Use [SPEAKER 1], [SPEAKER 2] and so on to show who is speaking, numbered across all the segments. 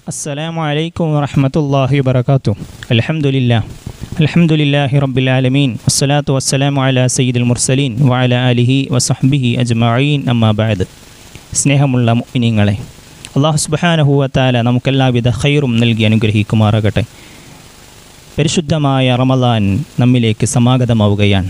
[SPEAKER 1] السلام عليكم ورحمة الله وبركاته الحمد لله الحمد لله رب العالمين والصلاة والسلام على سيد المرسلين وعلى آله وصحبه أجمعين أما بعد സ്നേഹമുള്ള മുഅ്മിനീങ്ങളെ അള്ളാഹു സുബ്ഹാനഹുവത്താല നമുക്കെല്ലാവിധ ഖൈറും നൽകി അനുഗ്രഹിക്കുമാറാകട്ടെ പരിശുദ്ധമായ റമലാൻ നമ്മിലേക്ക് സമാഗതമാവുകയാണ്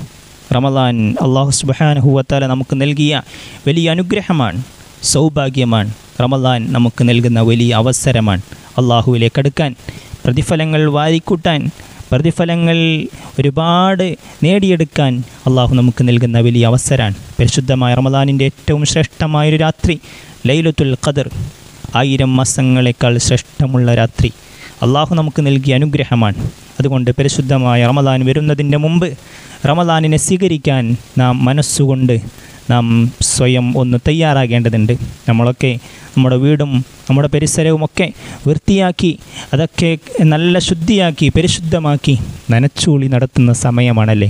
[SPEAKER 1] റമലാൻ അള്ളാഹു സുബ്ഹാനഹുവത്താല നമുക്ക് നൽകിയ വലിയ അനുഗ്രഹമാണ് സൗഭാഗ്യമാണ് റമലാൻ നമുക്ക് നൽകുന്ന വലിയ അവസരമാണ് അള്ളാഹുവിലേക്ക് അടുക്കാൻ പ്രതിഫലങ്ങൾ വാരിക്കൂട്ടാൻ പ്രതിഫലങ്ങൾ ഒരുപാട് നേടിയെടുക്കാൻ അള്ളാഹു നമുക്ക് നൽകുന്ന വലിയ അവസരമാണ് പരിശുദ്ധമായ റമദാനിൻ്റെ ഏറ്റവും ശ്രേഷ്ഠമായൊരു രാത്രി ലൈലത്തുൽ ഖദർ ആയിരം മാസങ്ങളെക്കാൾ ശ്രേഷ്ഠമുള്ള രാത്രി അള്ളാഹു നമുക്ക് നൽകിയ അനുഗ്രഹമാണ് അതുകൊണ്ട് പരിശുദ്ധമായ റമദാൻ വരുന്നതിൻ്റെ മുമ്പ് റമദാനിനെ സ്വീകരിക്കാൻ നാം മനസ്സുകൊണ്ട് നാം സ്വയം ഒന്ന് തയ്യാറാകേണ്ടതുണ്ട് നമ്മളൊക്കെ നമ്മുടെ വീടും നമ്മുടെ പരിസരവുമൊക്കെ വൃത്തിയാക്കി അതൊക്കെ നല്ല ശുദ്ധിയാക്കി പരിശുദ്ധമാക്കി നനച്ചൂളി നടത്തുന്ന സമയമാണല്ലേ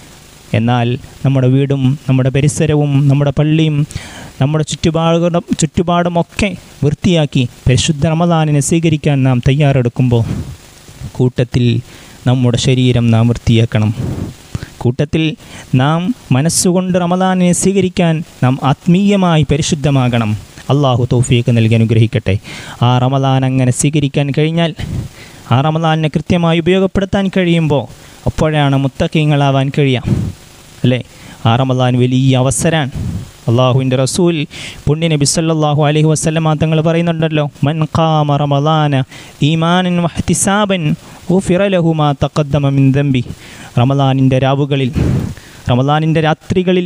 [SPEAKER 1] എന്നാൽ നമ്മുടെ വീടും നമ്മുടെ പരിസരവും നമ്മുടെ പള്ളിയും നമ്മുടെ ചുറ്റുപാടും ചുറ്റുപാടുമൊക്കെ വൃത്തിയാക്കി പരിശുദ്ധ റമദാനിനെ സ്വീകരിക്കാൻ നാം തയ്യാറെടുക്കുമ്പോൾ കൂട്ടത്തിൽ നമ്മുടെ ശരീരം നാം വൃത്തിയാക്കണം കൂട്ടത്തിൽ നാം മനസ്സുകൊണ്ട് റമദാനിനെ സ്വീകരിക്കാൻ നാം ആത്മീയമായി പരിശുദ്ധമാകണം അള്ളാഹു തൗഫീഖ് നൽകി അനുഗ്രഹിക്കട്ടെ ആ റമദാൻ അങ്ങനെ സ്വീകരിക്കാൻ കഴിഞ്ഞാൽ ആ റമദാനിനെ കൃത്യമായി ഉപയോഗപ്പെടുത്താൻ കഴിയുമ്പോൾ അപ്പോഴാണ് മുത്തക്കീങ്ങളാവാൻ കഴിയുക അല്ലേ ആ റമദാൻ വലിയ അവസരമാണ് അള്ളാഹുവിൻ്റെ റസൂൽ പുണ്യ നബി സല്ലല്ലാഹു അലൈഹി വസല്ലമ തങ്ങൾ പറയുന്നുണ്ടല്ലോ മൻ ഖാമ റമദാന ഈമാനൻ വഹ്തിസാബൻ ഗുഫിറ ലഹു മാ തഖദ്ദമ മിൻ ദംബി റമദാനിൻ്റെ രാവുകളിൽ റമദാനിൻ്റെ രാത്രികളിൽ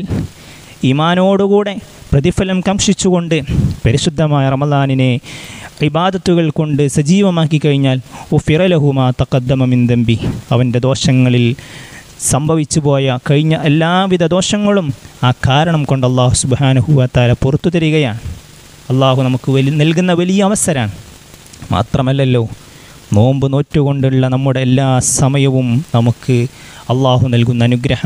[SPEAKER 1] ഈമാനോടുകൂടെ പ്രതിഫലം കാംക്ഷിച്ചുകൊണ്ട് പരിശുദ്ധമായ റമദാനിനെ ഇബാദത്തുകൾ കൊണ്ട് സജീവമാക്കി കഴിഞ്ഞാൽ ഉഫിറലഹുമാ തക്കദ്ദമ മിൻ ദംബി അവൻ്റെ ദോഷങ്ങളിൽ സംഭവിച്ചു പോയ കഴിഞ്ഞ എല്ലാവിധ ദോഷങ്ങളും ആ കാരണം കൊണ്ട് അള്ളാഹു സുബാനുഹുവത്താല പുറത്തു തരികയാണ് അള്ളാഹു നമുക്ക് വലി നൽകുന്ന വലിയ അവസരമാണ് മാത്രമല്ലല്ലോ നോമ്പ് നോറ്റുകൊണ്ടുള്ള നമ്മുടെ എല്ലാ സമയവും നമുക്ക് അള്ളാഹു നൽകുന്ന അനുഗ്രഹ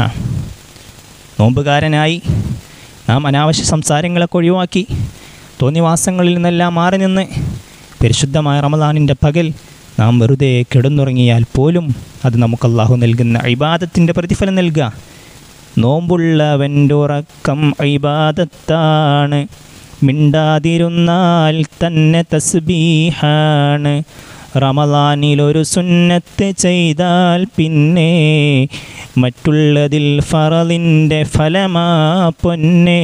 [SPEAKER 1] നോമ്പുകാരനായി നാം അനാവശ്യ സംസാരങ്ങളൊക്കെ ഒഴിവാക്കി തോന്നിവാസങ്ങളിൽ നിന്നെല്ലാം മാറി നിന്ന് പരിശുദ്ധമായ റമദാനിൻ്റെ പകൽ നാം വെറുതെ കിടന്നുറങ്ങിയാൽ പോലും അത് നമുക്ക് അള്ളാഹു നൽകുന്ന ഇബാദത്തിൻ്റെ പ്രതിഫലം നൽകുക നോമ്പുള്ളവൻ്റെ ഉറക്കം ഇബാദത്താണ് മിണ്ടാതിരുന്നാൽ തന്നെ തസ്ബീഹാണ് റമദാനിൽ ഒരു സുന്നത്ത് ചെയ്താൽ പിന്നെ മറ്റുള്ളതിൽ ഫറലിൻ്റെ ഫലമാ പൊന്നേ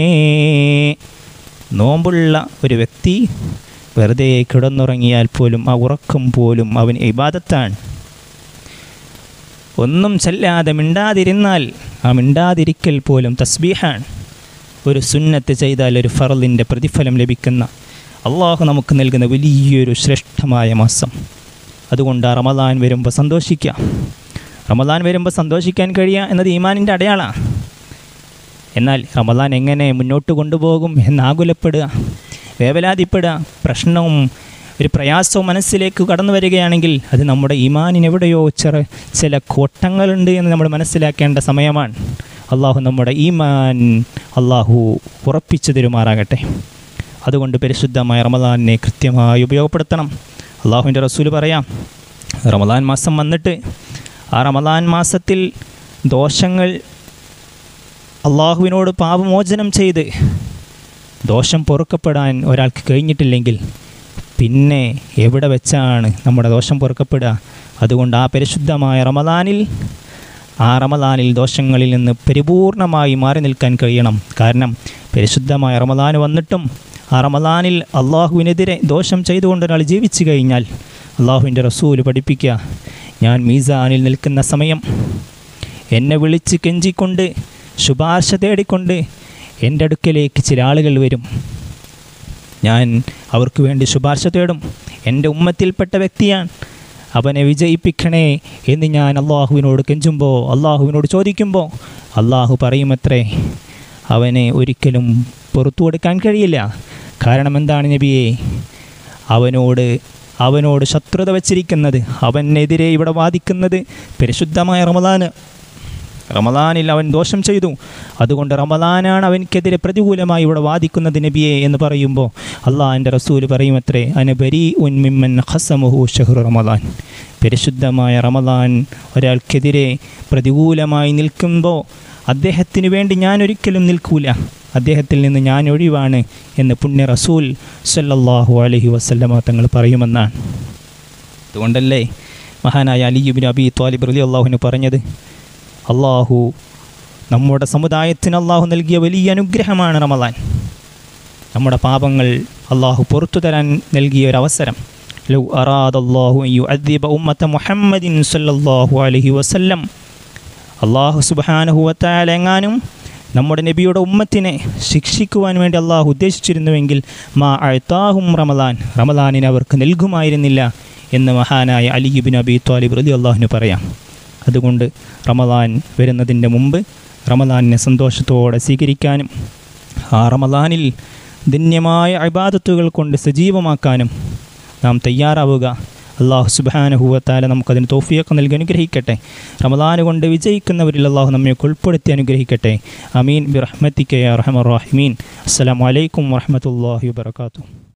[SPEAKER 1] നോമ്പുള്ള ഒരു വ്യക്തി വെറുതെ കിടന്നുറങ്ങിയാൽ പോലും ആ ഉറക്കം പോലും അവൻ ഇബാദത്താണ് ഒന്നും ചെല്ലാതെ മിണ്ടാതിരുന്നാൽ ആ മിണ്ടാതിരിക്കൽ പോലും തസ്ബീഹാണ് ഒരു സുന്നത്ത് ചെയ്താൽ ഒരു ഫറലിൻ്റെ പ്രതിഫലം ലഭിക്കുന്ന അള്ളാഹു നമുക്ക് നൽകുന്ന വലിയൊരു ശ്രേഷ്ഠമായ മാസം അതുകൊണ്ട് ആ റമദാൻ വരുമ്പോൾ സന്തോഷിക്കുക റമദാൻ വരുമ്പോൾ സന്തോഷിക്കാൻ കഴിയുക എന്നത് ഈമാനിൻ്റെ അടയാളമാണ് എന്നാൽ റമദാൻ എങ്ങനെ മുന്നോട്ട് കൊണ്ടുപോകും എന്നാകുലപ്പെടുക വേവലാതിപ്പെടുക പ്രശ്നവും ഒരു പ്രയാസവും മനസ്സിലേക്ക് കടന്നു വരികയാണെങ്കിൽ അത് നമ്മുടെ ഈമാനിനെവിടെയോ ചെറു ചില കോട്ടങ്ങളുണ്ട് എന്ന് നമ്മൾ മനസ്സിലാക്കേണ്ട സമയമാണ് അള്ളാഹു നമ്മുടെ ഈമാൻ അള്ളാഹു ഉറപ്പിച്ചു തരുമാറാകട്ടെ അതുകൊണ്ട് പരിശുദ്ധമായ റമദാനിനെ കൃത്യമായി ഉപയോഗപ്പെടുത്തണം അള്ളാഹുവിൻ്റെ റസൂൽ പറയാം റമദാൻ മാസം വന്നിട്ട് ആ റമദാൻ മാസത്തിൽ ദോഷങ്ങൾ അള്ളാഹുവിനോട് പാപമോചനം ചെയ്ത് ദോഷം പൊറുക്കപ്പെടാൻ ഒരാൾക്ക് കഴിഞ്ഞിട്ടില്ലെങ്കിൽ പിന്നെ എവിടെ വെച്ചാണ് നമ്മുടെ ദോഷം പൊറുക്കപ്പെടുക അതുകൊണ്ട് ആ പരിശുദ്ധമായ റമദാനിൽ ആ റമദാനിൽ ദോഷങ്ങളിൽ നിന്ന് പരിപൂർണമായി മാറി നിൽക്കാൻ കഴിയണം കാരണം പരിശുദ്ധമായ റമദാൻ വന്നിട്ടും ആ റമദാനിൽ അള്ളാഹുവിനെതിരെ ദോഷം ചെയ്തുകൊണ്ട് ഒരാൾ ജീവിച്ചു കഴിഞ്ഞാൽ അള്ളാഹുവിൻ്റെ റസൂല് പഠിപ്പിക്കുക ഞാൻ മീസാനിൽ നിൽക്കുന്ന സമയം എന്നെ വിളിച്ച് കെഞ്ചിക്കൊണ്ട് ശുപാർശ തേടിക്കൊണ്ട് എൻ്റെ അടുക്കലേക്ക് ചില ആളുകൾ വരും ഞാൻ അവർക്ക് വേണ്ടി ശുപാർശ തേടും എൻ്റെ ഉമ്മത്തിൽപ്പെട്ട വ്യക്തിയാണ് അവനെ വിജയിപ്പിക്കണേ എന്ന് ഞാൻ അള്ളാഹുവിനോട് കെഞ്ചുമ്പോൾ അള്ളാഹുവിനോട് ചോദിക്കുമ്പോൾ അള്ളാഹു പറയുമത്രേ അവനെ ഒരിക്കലും പുറത്തു കൊടുക്കാൻ കഴിയില്ല കാരണം എന്താണ് നബിയെ അവനോട് അവനോട് ശത്രുത വച്ചിരിക്കുന്നത് അവനെതിരെ ഇവിടെ വാദിക്കുന്നത് പരിശുദ്ധമായ റമദാന് റമദാനിൽ അവൻ ദോഷം ചെയ്തു അതുകൊണ്ട് റമദാനാണ് അവൻക്കെതിരെ പ്രതികൂലമായി ഇവിടെ വാദിക്കുന്നത് നബിയെ എന്ന് പറയുമ്പോൾ അള്ളാഹിൻ്റെ റസൂൽ പറയുമത്രേ അനബരി ഉൻമിമ്മൻ ഹസമുഹു ഷഹ്റു റമദാൻ പരിശുദ്ധമായ റമദാൻ ഒരാൾക്കെതിരെ പ്രതികൂലമായി നിൽക്കുമ്പോൾ അദ്ദേഹത്തിന് വേണ്ടി ഞാൻ ഒരിക്കലും നിൽക്കൂല അദ്ദേഹത്തിൽ നിന്ന് ഞാൻ ഒഴിവാണ് എന്ന് പുണ്യ റസൂൽ സല്ലല്ലാഹു അലൈഹി വസല്ലമ തങ്ങൾ പറയുമെന്നാണ് അതുകൊണ്ടല്ലേ മഹാനായ അലിയുബിൻ അബി ത്വാലിബ് റലി അള്ളാഹുവിന് പറഞ്ഞത് അള്ളാഹു നമ്മുടെ സമുദായത്തിന് അള്ളാഹു നൽകിയ വലിയ അനുഗ്രഹമാണ് റമദാൻ നമ്മുടെ പാപങ്ങൾ അള്ളാഹു പുറത്തു തരാൻ നൽകിയ ഒരു അവസരം ലൗ അറാദ് അള്ളാഹു യു അദ്ദീബ ഉമ്മത്ത മുഹമ്മദിൻ സല്ലല്ലാഹു അലൈഹി വസല്ലം അള്ളാഹു സുബാനുഹുവത്തായാൽ എങ്ങാനും നമ്മുടെ നബിയുടെ ഉമ്മത്തിനെ ശിക്ഷിക്കുവാൻ വേണ്ടി അള്ളാഹു ഉദ്ദേശിച്ചിരുന്നുവെങ്കിൽ മാ അഴ്ത്താഹും റമദാൻ റമദാനിനെ അവർക്ക് നൽകുമായിരുന്നില്ല എന്ന് മഹാനായ അലിയുബിൻ അബി ത്വാലിബ് റലി അള്ളാഹുവിന് പറയാം അതുകൊണ്ട് റമദാൻ വരുന്നതിൻ്റെ മുമ്പ് റമദാനിനെ സന്തോഷത്തോടെ സ്വീകരിക്കാനും ആ റമദാനിൽ ധന്യമായ അബാദത്തുകൾ കൊണ്ട് സജീവമാക്കാനും നാം തയ്യാറാവുക അള്ളാഹു സുബാനുഹൂവത്താല നമുക്കതിന് തോഫിയൊക്കെ നൽകി അനുഗ്രഹിക്കട്ടെ റമദാന് കൊണ്ട് വിജയിക്കുന്നവരിൽ അള്ളാഹു നമ്മെ ഉൾപ്പെടുത്തി അനുഗ്രഹിക്കട്ടെ അമീൻ ബിറഹ്മത്തിക്കയ റഹമർ റാഹിമീൻ അസ്സലാമലൈക്കും വറഹമത്തല്ലാഹി വാത്തു